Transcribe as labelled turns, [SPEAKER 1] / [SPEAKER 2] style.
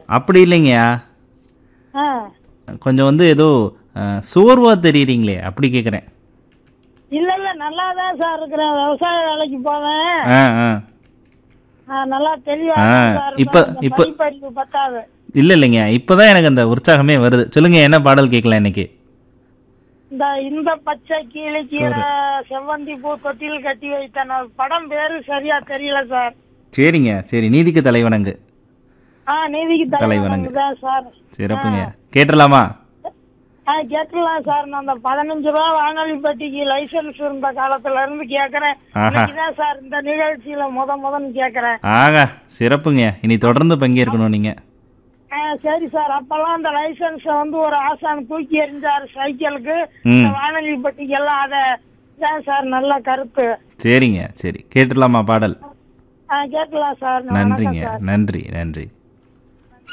[SPEAKER 1] அப்படி இல்லைங்கய்யா
[SPEAKER 2] ஆ
[SPEAKER 1] கொஞ்சம் வந்து ஏதோ அஹ், சோர்வா தெரியுறீங்களே அப்படி கேட்குறேன்
[SPEAKER 2] இல்ல இல்ல நல்லா தான் சார் இருக்கிறேன் விவசாய வேலைக்கு போவேன்
[SPEAKER 1] ஆ ஆ
[SPEAKER 2] ஆ, நல்லா தெளிவா
[SPEAKER 1] ஆ,
[SPEAKER 2] தான் சார்
[SPEAKER 1] இப்ப-
[SPEAKER 2] இருக்கேன். இந்த
[SPEAKER 1] இப்ப-
[SPEAKER 2] படிப்பறிவு பத்தாது
[SPEAKER 1] இல்லை இல்லைங்க இப்போதான் எனக்கு அந்த உற்சாகமே வருது சொல்லுங்க என்ன பாடல் கேட்கலாம் இன்னைக்கு
[SPEAKER 2] இந்த இந்த பச்சை கீழே செவ்வந்தி பூ தொட்டில் கட்டி வைத்தன படம் பேரு சரியா தெரியல சார்
[SPEAKER 1] சரிங்க சரி நீதிக்கு தலைவணங்கு
[SPEAKER 2] ஆ நீதிக்கு
[SPEAKER 1] தலைவணங்கு.
[SPEAKER 2] தலைவணங்கு தான் சார்
[SPEAKER 1] சிறப்புங்க கேட்டுடலாமா
[SPEAKER 2] ஆ கேட்கலாம் சார் நான் அந்த பதினஞ்சு ரூபா வானொலி பெட்டிக்கு லைசன்ஸ் இருந்த காலத்துல இருந்து கேக்குறேன்
[SPEAKER 1] ஆஹா.
[SPEAKER 2] இன்னைக்குதான் சார் இந்த நிகழ்ச்சியில முத முதன்னு கேக்குறேன்
[SPEAKER 1] ஆகா சிறப்புங்க இனி தொடர்ந்து பங்கேற்கணும் நீங்க
[SPEAKER 2] ஆ, சரி சார் அப்பெல்லாம் அந்த லைசன்ஸ வந்து ஒரு ஆசான் தூக்கி எறிஞ்சாரு சைக்கிளுக்கு
[SPEAKER 1] ம்.
[SPEAKER 2] இந்த வானொலி பெட்டிக்கு எல்லாம் அத தான் சார் நல்ல கருத்து
[SPEAKER 1] சரிங்க சரி கேட்டுடலாமா பாடல்
[SPEAKER 2] ஆ கேட்கலாம் சார்
[SPEAKER 1] நன்றிங்க
[SPEAKER 2] வணக்கம் சார்
[SPEAKER 1] நன்றி நன்றி